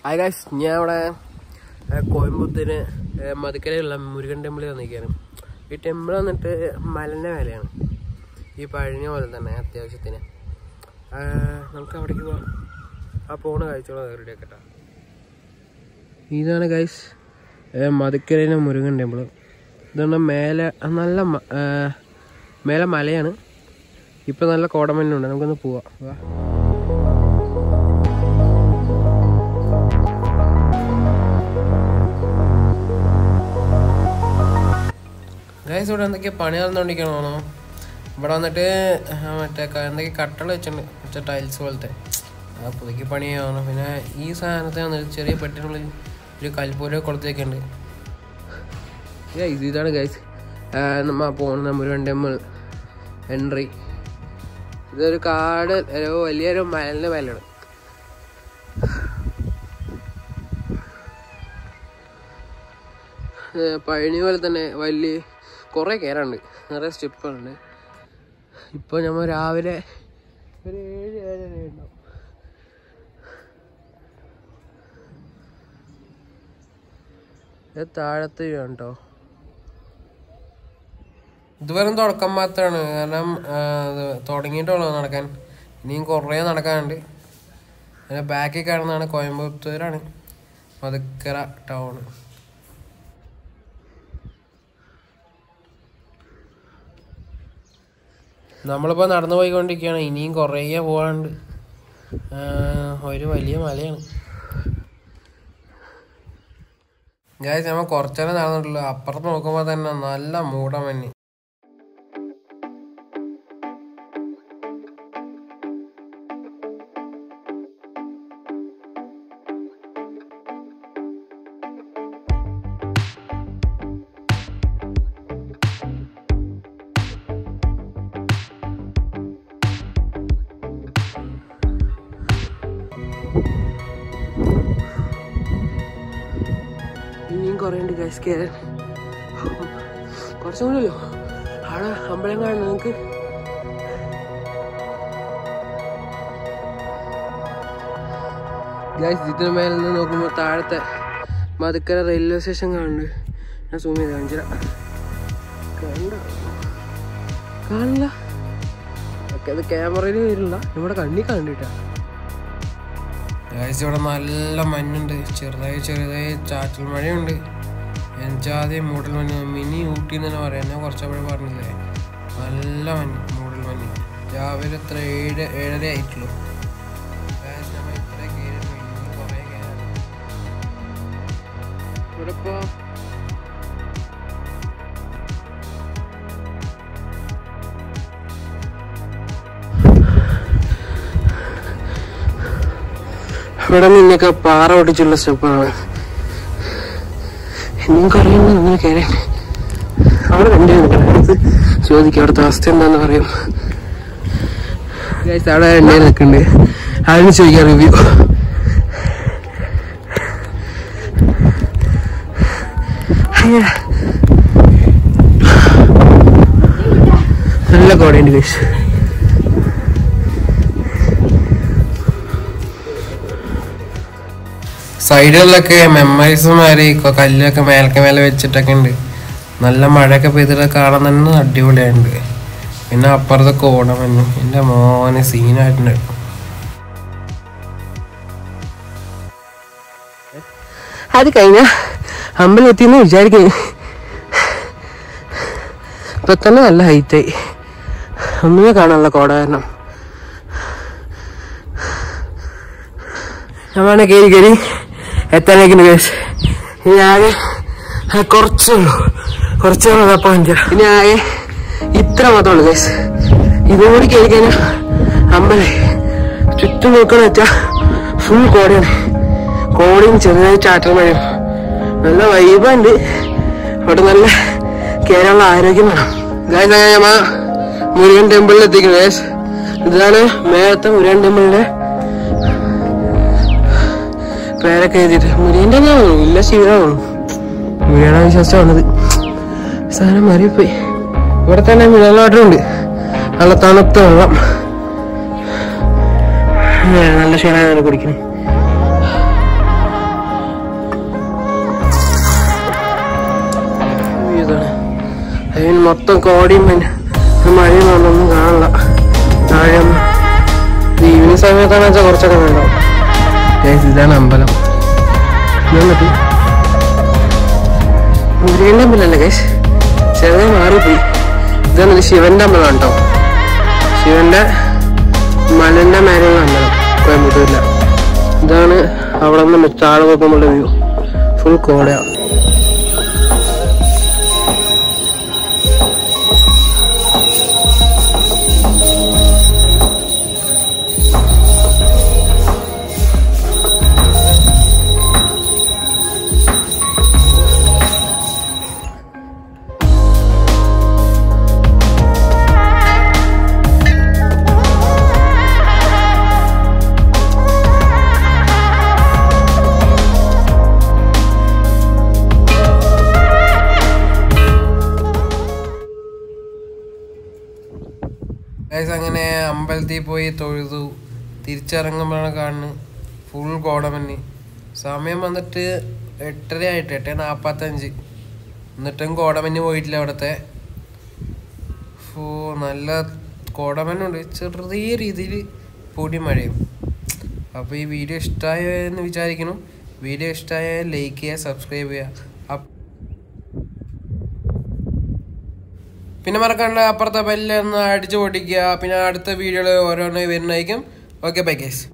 Hi guys ഞാൻ അവിടെ ഏ, കോയമ്പത്തൂര് ഏ, മധുക്കരയുള്ള മുരുകൻ ടെമ്പിളിൽ വന്നിരിക്കുകയാണ് ഈ ടെമ്പിൾ വന്നിട്ട് മലൻ്റെ മേലെയാണ് ഈ പഴഞ്ഞ പോലെ തന്നെ അത്യാവശ്യത്തിന് ആ, നമുക്ക് അവിടേക്ക് പോവാം ആ പോണ കാഴ്ചകളോ റെഡി ആക്കട്ടെ ഇതാണ് ഗൈസ് മധുക്കരയിലെ മുരുകൻ ടെമ്പിൾ ഇതാണ് മേലെ നല്ല മ- ഏ, മേലെ മലയാണ് ഇപ്പം നല്ല കോടമഞ്ഞുണ്ട് നമുക്കൊന്ന് പോവാം വാ ഗൈസ് ഇവിടെ എന്തൊക്കെയാ പണി നടന്നുകൊണ്ടിരിക്കണോ ഇവിടെ വന്നിട്ട് ആ, മറ്റേ ക- എന്തൊക്കെ കട്ടള വെച്ചിട്ടുണ്ട് മറ്റേ ടൈൽസ് പോലത്തെ ആ പുതുക്കി പണിയാണ് പിന്നെ ഈ സാധനത്തെ വന്നിട്ട് ചെറിയ പെട്ടിനുള്ളിൽ ഒരു കൽപ്പൂര കൊടുത്തേക്കുണ്ട് ഗൈസ് ഇതാണ് ഗൈസ് നമ്മ പോകുന്ന മുരുകൻ ടെമ്പിൾ എൻട്രി ഇതൊരു കാട് ഒരു വലിയൊരു മലന്റെ മേലാണ് ഏഹ് പഴനി പോലെ തന്നെ വലിയ കുറേ കയറുണ്ട് നിറയെ സ്റ്റെപ്പുകളുണ്ട് ഇപ്പോൾ നമ്മൾ രാവിലെ ഒരു ഏഴ് ഏഴര ഉണ്ടാവും ഇത് താഴത്ത് വീഴാം കേട്ടോ ഇത് വെറും തുടക്കം മാത്രമാണ് കാരണം ആ, ഇത് തുടങ്ങിയിട്ടുള്ളൂ നടക്കാൻ ഇനിയും കുറേ നടക്കാനുണ്ട് പിന്നെ ബാക്കിൽ കാണുന്നതാണ് കോയമ്പത്തൂരാണ് മധുക്കര ടൗൺ നമ്മളിപ്പോൾ നടന്നു പോയിക്കൊണ്ടിരിക്കുകയാണ് ഇനിയും കുറേ പോകാനുണ്ട് ആ, ഒരു വലിയ മലയാണ് ഗായ്സ് നമ്മൾ കുറച്ചേരം നടന്നിട്ടുള്ളൂ അപ്പുറത്ത് നോക്കുമ്പോൾ തന്നെ നല്ല മൂടമഞ്ഞ് ഇനിയും കുറേ ഉണ്ട് ഗൈസ് കയറാൻ കുറച്ചും കൂടെ ഉള്ളൂ അവിടെ അമ്പലം കാണണം നിങ്ങൾക്ക് ഗൈസ് ഇതിന് മേലെ നിന്ന് നോക്കുമ്പോൾ താഴത്തെ മധുക്കര റെയിൽവേ സ്റ്റേഷൻ കാണുന്നുണ്ട് ഞാൻ സൂം ചെയ്ത് കാണിച്ചില്ല കണ്ട കാണില്ല ഒക്കെ അത് ക്യാമറയിൽ വരില്ല നമ്മുടെ കണ്ണി കണ്ടിട്ടാ ഗൈസ് ഇവിടെ നല്ല മഞ്ഞുണ്ട് ചെറുതായി ചെറുതായി ചാറ്റൽ മഴയുണ്ട് എൻജാതി മൂടൽ മഞ്ഞ് മിനി ഊട്ടി എന്ന് തന്നെ പറയാം ഞാൻ കുറച്ചപ്പോഴേ പറഞ്ഞില്ലേ നല്ല മഞ്ഞ് മൂടൽ മഞ്ഞ് രാവിലെ എത്ര ഏഴ് ഏഴര ആയിട്ടുള്ളൂ Guys, നമ്മൾ ഇത്ര കയറിയിട്ടുള്ളൂ. ഇനിയും കുറേ കയറാനുണ്ട്. ഇവിടെ ഇപ്പോ ഇവിടെ നിന്നൊക്കെ പാറ ഒടിച്ചുള്ള സ്റ്റെപ്പാണ് ഇനിയും കുറേ നിങ്ങൾ കയറാൻ അവിടെ വണ്ടി അടുത്ത് ചോദിക്കും അവിടുത്തെ അവസ്ഥ എന്താന്ന് പറയും Guys, അവിടെ വണ്ടി നിൽക്കുന്നുണ്ട് അതിന് ചോദിക്കാം റിവ്യൂ നല്ല കോടയുണ്ട് ഗൈസ് സൈഡുകളിലൊക്കെ മെമ്മറീസുമാരി കല്ലൊക്കെ മേലൊക്കെ മേലെ വെച്ചിട്ടൊക്കെ ഉണ്ട് നല്ല മഴയൊക്കെ പെയ്തിട്ട് കാണാൻ തന്നെ അടിപൊളിയായിട്ടുണ്ട് പിന്നെ അപ്പുറത്തെ കോടമഞ്ഞു എൻ്റെ മോനെ സീനായിട്ടുണ്ട് അത് കഴിഞ്ഞ അമ്പലം എത്തിയെന്ന് വിചാരിക്കുന്നു ഇപ്പൊ തന്നെ നല്ല ഹൈറ്റായി ഒന്നുമേ കാണാനുള്ള കോട കാരണം നമ്മളെ കയറി കയറി എത്താനേക്കുണ്ട് കേസ് ഇനി ആകെ ആ, കുറച്ചേ ഉള്ളൂ കുറച്ചേ ഉള്ളൂ അപ്പം അഞ്ച് ഇനി ആകെ ഇത്ര മാത്രമേ ഉള്ളൂ കേസ് ഇതുകൂടി കയറി കഴിഞ്ഞാൽ അമ്പലേ ചുറ്റും നോക്കണ വെച്ചാ ഫുൾ കോടയാണ് കോടയും ചെറുതായി ചാറ്റൽ മഴയും നല്ല വൈബുണ്ട് അവിടെ നല്ല കയറാനുള്ള ആരോഗ്യം വേണം ഗായ്സ് അങ്ങനെ ഞമ്മ മുരുകൻ ടെമ്പിളിൽ എത്തിക്കുന്നത് ഗായ്സ് ഇതാണ് മേലത്തെ മുരുകൻ ടെമ്പിളിന്റെ പേരൊക്കെ എഴുതിയിട്ട് മുരിയന്റെ തോന്നുന്നു ഇല്ല ശിവനാണ് മുരിയാണ് വിശ്വസിച്ച വന്നത് സാധനം മാറിപ്പോയി ഇവിടെ തന്നെ മിനറൽ വാട്ടർ ഉണ്ട് നല്ല തണുത്ത വെള്ളം ഏ, നല്ല ക്ഷീണമാണ് കുടിക്കുന്നത് അതിന് മൊത്തം കോടിയും പിന്നെ മഴയും ഒന്നും കാണില്ല താഴെ ഈവനിങ് സമയത്താണെന്ന് വെച്ചാൽ കുറച്ചൊക്കെ ഉണ്ടാവും ഗൈസ് ഇതാണ് അമ്പലം ഞാൻ മതി മുരുകന്റെ അമ്പലമല്ല ഗൈസ് ചെറിയ മാറിപ്പോയി ഇതാണ് ഒരു ശിവന്റെ അമ്പലം കേട്ടോ ശിവന്റെ മലന്റെ മേലെയുള്ള അമ്പലം കോയമ്പത്തൂരില്ല ഇതാണ് അവിടെ നിന്ന് താഴെ നോക്കുമ്പോൾ വ്യൂ ഫുൾ കോടയാണ് ഗൈസ് അങ്ങനെ അമ്പലത്തിൽ പോയി തൊഴുതു തിരിച്ചിറങ്ങുമ്പോഴാണ് കാണുന്നത് ഫുൾ കോടമഞ്ഞ് സമയം വന്നിട്ട് എട്ടര ആയിട്ട് എട്ട് നാൽപ്പത്തഞ്ച് എന്നിട്ടും കോടമഞ്ഞ് പോയിട്ടില്ല അവിടുത്തെ ഓ നല്ല കോടമഞ്ഞുണ്ട് ചെറിയ രീതിയിൽ പൊടി മഴയും അപ്പോൾ ഈ വീഡിയോ ഇഷ്ടമായോ എന്ന് വിചാരിക്കുന്നു വീഡിയോ ഇഷ്ടമായാൽ ലൈക്ക് ചെയ്യുക സബ്സ്ക്രൈബ് ചെയ്യുക അപ്പ് പിന്നെ മറക്കണ്ട അപ്പുറത്തെ ബെല്ല് ഒന്ന് അടിച്ചു പൊട്ടിക്കുക പിന്നെ അടുത്ത വീഡിയോയിൽ ഓരോന്ന് വരുന്നതായിരിക്കും ഓക്കെ ബൈ കേസ്